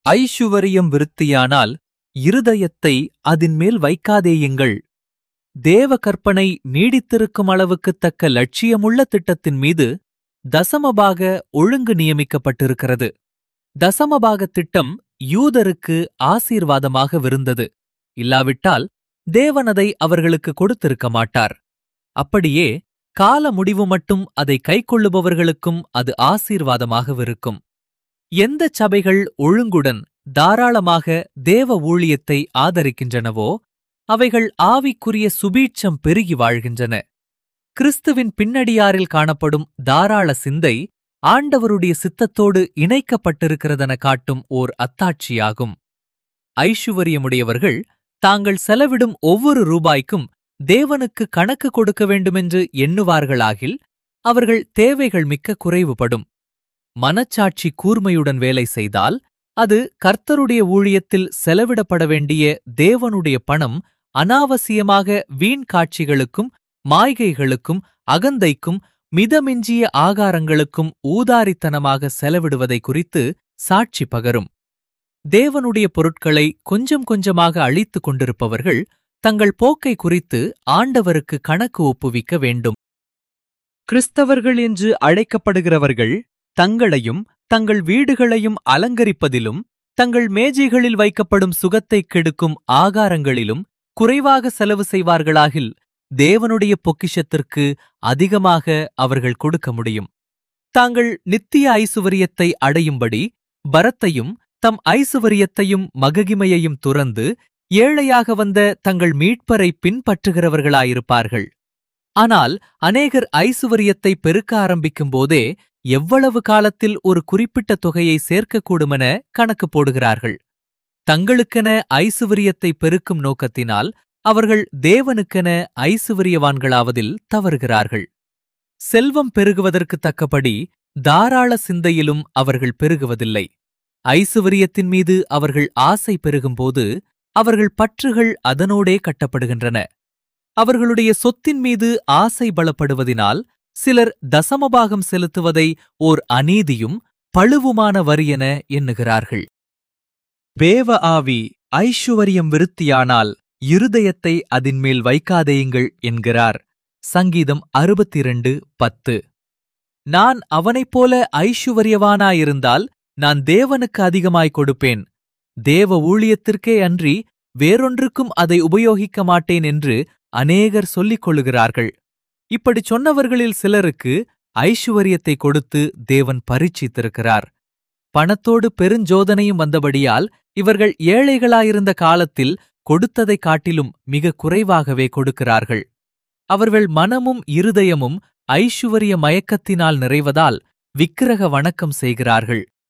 ஐசுவரியம் விருத்தியானால் இருதயத்தை அதின்மேல் வைக்காதேயுங்கள் தேவ கற்பனை நீடித்திருக்கும் அளவுக்குத் தக்க லட்சியமுள்ள திட்டத்தின் மீது தசமபாக ஒழுங்கு நியமிக்கப்பட்டிருக்கிறது தசமபாக திட்டம் யூதருக்கு ஆசீர்வாதமாக விருந்தது இல்லாவிட்டால் தேவன் அதை அவர்களுக்கு கொடுத்திருக்க மாட்டார் அப்படியே கால முடிவு மட்டும் அதை கைக்கொள்ளுபவர்களுக்கும் அது ஆசீர்வாதமாகவிருக்கும் எந்த சபைகள் ஒழுங்குடன் தாராளமாக தேவ ஊழியத்தை ஆதரிக்கின்றனவோ அவைகள் ஆவிக்குரிய சுபீட்சம் பெருகி வாழ்கின்றன கிறிஸ்துவின் பின்னடியாரில் காணப்படும் தாராள சிந்தை ஆண்டவருடைய சித்தத்தோடு இணைக்கப்பட்டிருக்கிறதென காட்டும் ஓர் அத்தாட்சியாகும் ஐசுவரியமுடையவர்கள் தாங்கள் செலவிடும் ஒவ்வொரு ரூபாய்க்கும் தேவனுக்கு கணக்கு கொடுக்க வேண்டுமென்று எண்ணுவார்களாகில் அவர்கள் தேவைகள் மிக்க குறைவுபடும் மனச்சாட்சி கூர்மையுடன் வேலை செய்தால் அது கர்த்தருடைய ஊழியத்தில் செலவிடப்பட வேண்டிய தேவனுடைய பணம் அனாவசியமாக வீண் காட்சிகளுக்கும் மாய்கைகளுக்கும் அகந்தைக்கும் மிதமிஞ்சிய ஆகாரங்களுக்கும் ஊதாரித்தனமாக செலவிடுவதை குறித்து சாட்சி பகரும் தேவனுடைய பொருட்களை கொஞ்சம் கொஞ்சமாக அழித்துக் கொண்டிருப்பவர்கள் தங்கள் போக்கை குறித்து ஆண்டவருக்கு கணக்கு ஒப்புவிக்க வேண்டும் கிறிஸ்தவர்கள் என்று அழைக்கப்படுகிறவர்கள் தங்களையும் தங்கள் வீடுகளையும் அலங்கரிப்பதிலும் தங்கள் மேஜைகளில் வைக்கப்படும் சுகத்தைக் கெடுக்கும் ஆகாரங்களிலும் குறைவாக செலவு செய்வார்களாகில் தேவனுடைய பொக்கிஷத்திற்கு அதிகமாக அவர்கள் கொடுக்க முடியும் தாங்கள் நித்திய ஐசுவரியத்தை அடையும்படி பரத்தையும் தம் ஐசுவரியத்தையும் மககிமையையும் துறந்து ஏழையாக வந்த தங்கள் மீட்பரை பின்பற்றுகிறவர்களாயிருப்பார்கள் ஆனால் அநேகர் ஐசுவரியத்தை பெருக்க ஆரம்பிக்கும் போதே எவ்வளவு காலத்தில் ஒரு குறிப்பிட்ட தொகையை சேர்க்கக்கூடுமென கணக்கு போடுகிறார்கள் தங்களுக்கென ஐசுவரியத்தை பெருக்கும் நோக்கத்தினால் அவர்கள் தேவனுக்கென ஐசுவரியவான்களாவதில் தவறுகிறார்கள் செல்வம் பெருகுவதற்கு தக்கபடி தாராள சிந்தையிலும் அவர்கள் பெருகுவதில்லை ஐசுவரியத்தின் மீது அவர்கள் ஆசை பெருகும்போது அவர்கள் பற்றுகள் அதனோடே கட்டப்படுகின்றன அவர்களுடைய சொத்தின் மீது ஆசை பலப்படுவதினால் சிலர் தசமபாகம் செலுத்துவதை ஓர் அநீதியும் பழுவுமான வரியென எண்ணுகிறார்கள் வேவ ஆவி ஐசுவரியம் விருத்தியானால் இருதயத்தை அதின்மேல் வைக்காதேயுங்கள் என்கிறார் சங்கீதம் அறுபத்திரண்டு பத்து நான் அவனைப் போல ஐசுவரியவானாயிருந்தால் நான் தேவனுக்கு அதிகமாய் கொடுப்பேன் தேவ ஊழியத்திற்கே அன்றி வேறொன்றுக்கும் அதை உபயோகிக்க மாட்டேன் என்று அநேகர் சொல்லிக் கொள்ளுகிறார்கள் இப்படிச் சொன்னவர்களில் சிலருக்கு ஐசுவரியத்தை கொடுத்து தேவன் பரீட்சித்திருக்கிறார் பணத்தோடு பெருஞ்சோதனையும் வந்தபடியால் இவர்கள் ஏழைகளாயிருந்த காலத்தில் கொடுத்ததைக் காட்டிலும் மிக குறைவாகவே கொடுக்கிறார்கள் அவர்கள் மனமும் இருதயமும் ஐசுவரிய மயக்கத்தினால் நிறைவதால் விக்கிரக வணக்கம் செய்கிறார்கள்